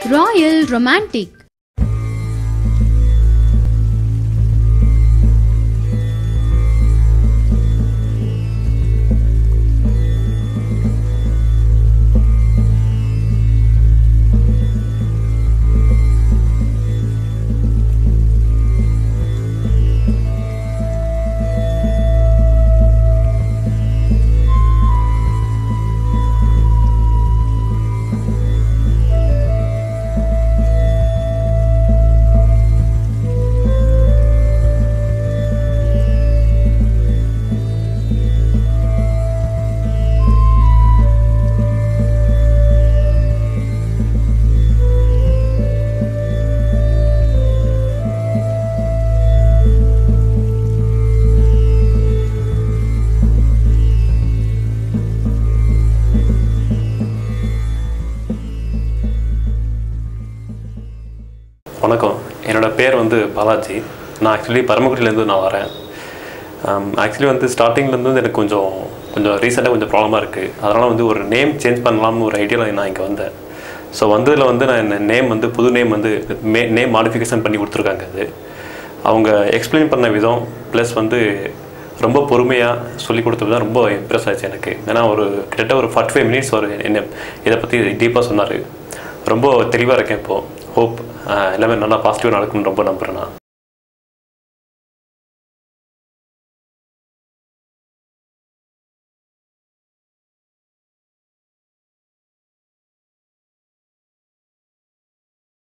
Royal Romantic வணக்கம் என்னோட பேர் வந்து பாலாஜி நான் ஆக்சுவலி பரமக்குடியிலேருந்து நான் வரேன் ஆக்சுவலி வந்து ஸ்டார்டிங்லேருந்து வந்து எனக்கு கொஞ்சம் கொஞ்சம் ரீசெண்டாக கொஞ்சம் ப்ராப்ளமாக இருக்குது அதனால் வந்து ஒரு நேம் சேஞ்ச் பண்ணலாம்னு ஒரு ஐடியாவில் நான் இங்கே வந்தேன் ஸோ வந்ததில் வந்து நான் என்ன நேம் வந்து புது நேம் வந்து மே நேம் மாடிஃபிகேஷன் பண்ணி கொடுத்துருக்காங்க அது அவங்க எக்ஸ்பிளைன் பண்ண விதம் ப்ளஸ் வந்து ரொம்ப பொறுமையாக சொல்லி கொடுத்த விதம் ரொம்ப இம்ப்ரெஸ் ஆச்சு எனக்கு ஏன்னா ஒரு கிட்டத்தட்ட ஒரு ஃபார்ட்டி ஃபைவ் மினிட்ஸ் ஒரு என்ன இதை பற்றி டீப்பாக சொன்னார் ரொம்ப தெளிவாக இருக்கேன் இப்போது ஹோப் எல்லாமே நல்லா பாசிட்டிவாக நடக்கும்னு ரொம்ப நம்புகிறேன் நான்